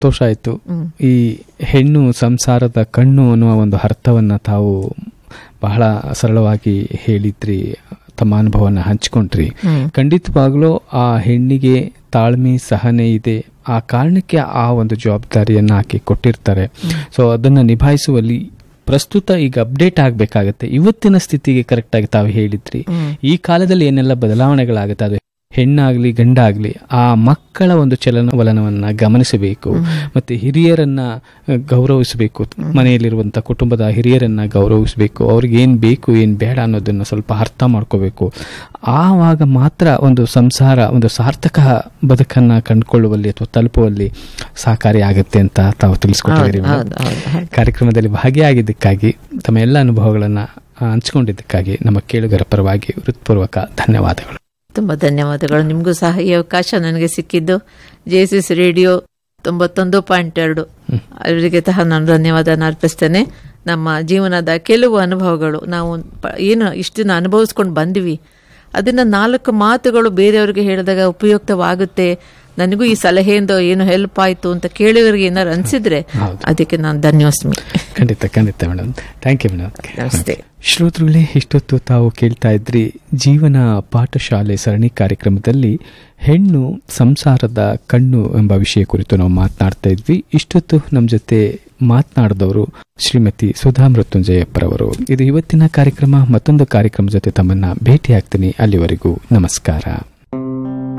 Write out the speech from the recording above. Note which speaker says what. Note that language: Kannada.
Speaker 1: ಸಂತೋಷ ಆಯ್ತು
Speaker 2: ಹ್ಮ್.
Speaker 1: ಈ ಹೆಣ್ಣು ಸಂಸಾರದ ಕಣ್ಣು ಅನ್ನುವ ಒಂದು ಅರ್ಥವನ್ನ ತಾವು ಬಹಳ ಸರಳವಾಗಿ ಹೇಳಿದ್ರಿ ತಮ್ಮ ಅನುಭವನ ಹಂಚ್ಕೊಂಡ್ರಿ
Speaker 2: ಹ್ಮ್.
Speaker 1: ಖಂಡಿತವಾಗ್ಲೂ ಆ ಹೆಣ್ಣಿಗೆ ತಾಳ್ಮೆ ಸಹನೆ ಇದೆ ಆ ಕಾರಣಕ್ಕೆ ಆ ಒಂದು ಜವಾಬ್ದಾರಿಯನ್ನ ಆಕೆ ಕೊಟ್ಟಿರ್ತಾರೆ ಸೊ ಅದನ್ನ ನಿಭಾಯಿಸುವಲ್ಲಿ ಪ್ರಸ್ತುತ ಈಗ ಅಪ್ಡೇಟ್ ಆಗಬೇಕಾಗತ್ತೆ ಇವತ್ತಿನ ಸ್ಥಿತಿಗೆ ಕರೆಕ್ಟ್ ಆಗಿ ತಾವು ಹೇಳಿದ್ರಿ
Speaker 2: ಹ್ಮ್.
Speaker 1: ಈ ಕಾಲದಲ್ಲಿ ಏನೆಲ್ಲ ಬದಲಾವಣೆಗಳಾಗುತ್ತೆ ಅದು ಹೆಣ್ಣಾಗ್ಲಿ ಗಂಡಾಗ್ಲಿ ಆ ಮಕ್ಕಳ ಒಂದು ಚಲನವಲನವನ್ನ ಗಮನಿಸಬೇಕು ಮತ್ತೆ ಹಿರಿಯರನ್ನ ಅಹ್, ಗೌರವಿಸಬೇಕು ಮನೆಯಲ್ಲಿರುವಂತ ಕುಟುಂಬದ ಹಿರಿಯರನ್ನ ಗೌರವಿಸಬೇಕು ಅವ್ರಿಗೆ ಏನ್ ಬೇಕು ಏನ್ ಬೇಡ ಅನ್ನೋದನ್ನ ಸ್ವಲ್ಪ ಅರ್ಥ ಮಾಡ್ಕೋಬೇಕು ಆವಾಗ ಮಾತ್ರ ಒಂದು ಸಂಸಾರ ಒಂದು ಸಾರ್ಥಕ ಬದುಕನ್ನ ಕಂಡುಕೊಳ್ಳುವಲ್ಲಿ ಅಥವಾ ತಲುಪುವಲ್ಲಿ ಸಹಕಾರಿ ಆಗುತ್ತೆ ಅಂತ ತಾವು ತಿಳಿಸ್ಕೊಟ್ಟಿದ್ದೀರಿ
Speaker 2: ಹೌದು,
Speaker 1: ಮೇಡಮ್.
Speaker 2: ಹೌದು, ಹೌದು, ಹೌದು.
Speaker 1: ಕಾರ್ಯಕ್ರಮದಲ್ಲಿ ಭಾಗಿಯಾಗಿದ್ದಕ್ಕಾಗಿ ತಮ್ಮ ಎಲ್ಲ ಅನುಭವಗಳನ್ನ ಆ, ಹಂಚಿಕೊಂಡಿದ್ದಕ್ಕಾಗಿ ನಮ್ಮ ಕೇಳುಗರ ಪರವಾಗಿ ಹೃತ್ಪೂರ್ವಕ ಧನ್ಯವಾದಗಳು
Speaker 2: ತುಂಬ ಧನ್ಯವಾದಗಳು ನಿಮಗೂ ಸಹ ಈ ಅವಕಾಶ ನನಗೆ ಸಿಕ್ಕಿದ್ದು ಜೆ ಎಸ್ ಎಸ್ ರೇಡಿಯೋ ತೊಂಬತ್ತೊಂದು ಪಾಯಿಂಟ್ ಎರಡು ಅವರಿಗೆ ಸಹ ನಾನು ಧನ್ಯವಾದನ ಅರ್ಪಿಸ್ತೇನೆ ನಮ್ಮ ಜೀವನದ ಕೆಲವು ಅನುಭವಗಳು ನಾವು ಪ- ಏನು ಇಷ್ಟು ದಿನ ಅನುಭವಿಸ್ಕೊಂಡು ಬಂದ್ವಿ ಅದನ್ನ ನಾಲ್ಕು ಮಾತುಗಳು ಬೇರೆಯವರಿಗೆ ಹೇಳಿದಾಗ ಉಪಯುಕ್ತವಾಗುತ್ತೆ ನನಗೂ ಈ ಸಲಹೆಯಿಂದ ಏನು ಹೆಲ್ಪ್ ಆಯ್ತು ಅಂತ ಕೇಳಿದವರಿಗೆ ಏನಾರು ಅನ್ಸಿದ್ರೆ
Speaker 1: ಹೌದು.
Speaker 2: ಅದಕ್ಕೆ ನಾನು ಧನ್ಯೋಸ್ಮಿ
Speaker 1: ಖಂಡಿತ ಖಂಡಿತ ಮೇಡಮ್ ಥ್ಯಾಂಕ್ ಯು ಮೇಡಮ್
Speaker 2: ನಮಸ್ತೆ
Speaker 1: ಶ್ರೋತೃಗಳೇ ಇಷ್ಟೊತ್ತು ತಾವು ಕೇಳ್ತಾ ಇದ್ರಿ ಜೀವನ ಪಾಠಶಾಲೆ ಸರಣಿ ಕಾರ್ಯಕ್ರಮದಲ್ಲಿ ಹೆಣ್ಣು ಸಂಸಾರದ ಕಣ್ಣು ಎಂಬ ವಿಷಯ ಕುರಿತು ನಾವು ಮಾತನಾಡ್ತಾ ಇದ್ವಿ ಇಷ್ಟೊತ್ತು ನಮ್ಮ ಜೊತೆ ಮಾತನಾಡಿದವರು ಶ್ರೀಮತಿ ಸುಧಾ ಮೃತ್ಯುಂಜಯಪ್ಪರವರು ಇದು ಇವತ್ತಿನ ಕಾರ್ಯಕ್ರಮ ಮತ್ತೊಂದು ಕಾರ್ಯಕ್ರಮ ಜೊತೆ ತಮ್ಮನ್ನ ಭೇಟಿ ಆಗ್ತೀನಿ ಅಲ್ಲಿವರೆಗೂ ನಮಸ್ಕಾರ